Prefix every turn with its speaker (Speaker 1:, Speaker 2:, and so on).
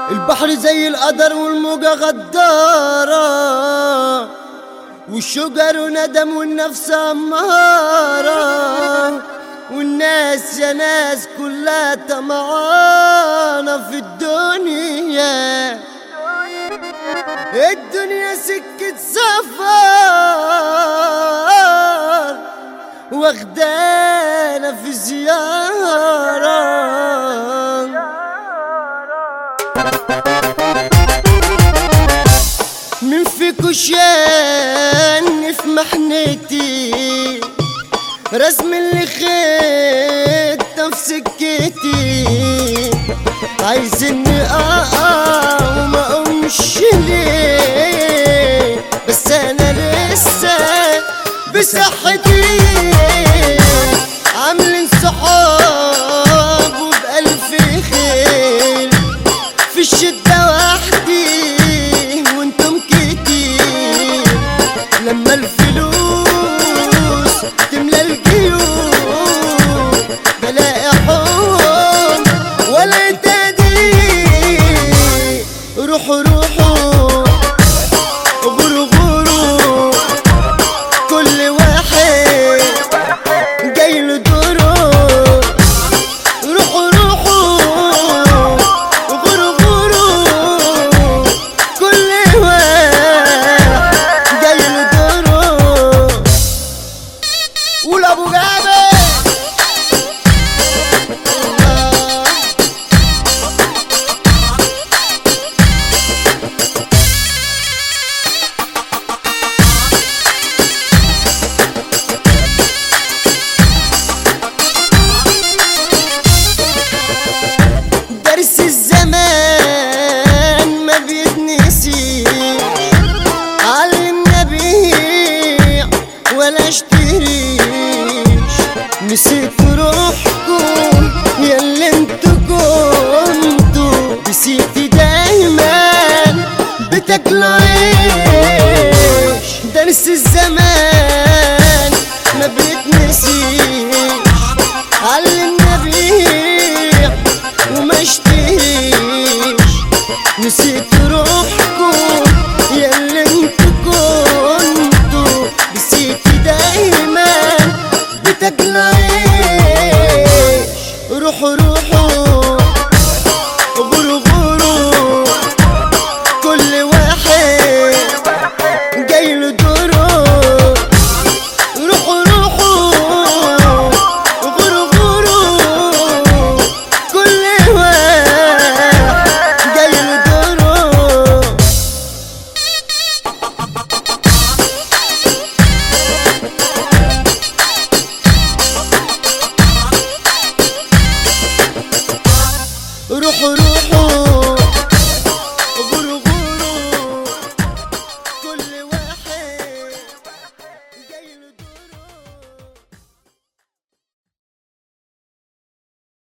Speaker 1: البحر زي القدر والموجة غدارة والشجر ندم والنفس أمارة والناس يا ناس كلها طمعانة في الدنيا الدنيا سكة سفر واخدانا في زيارة من فيكو شان في محنتي رسم اللي خدته في سكتي عايز اني اقع وما اقومش ليه بس انا لسه بصحتي عاملين صحاب وبألف خير في الشدة وحدي وانتم كتير لما الفلوس تملى الجيوب بلاقي حب ولا تقدير روحوا روحوا غوروا غوروا كل واحد جاي له دوره روحوا روحوا غوروا غوروا كل واحد جاي له دوره قول ابو جابر درس الزمان ما بيتنسيش علمنا بيع ولا اشتريش نسيت روحكم يا اللي انتوا كنتوا نسيتي دايما بتاكلوا عيش درس الزمان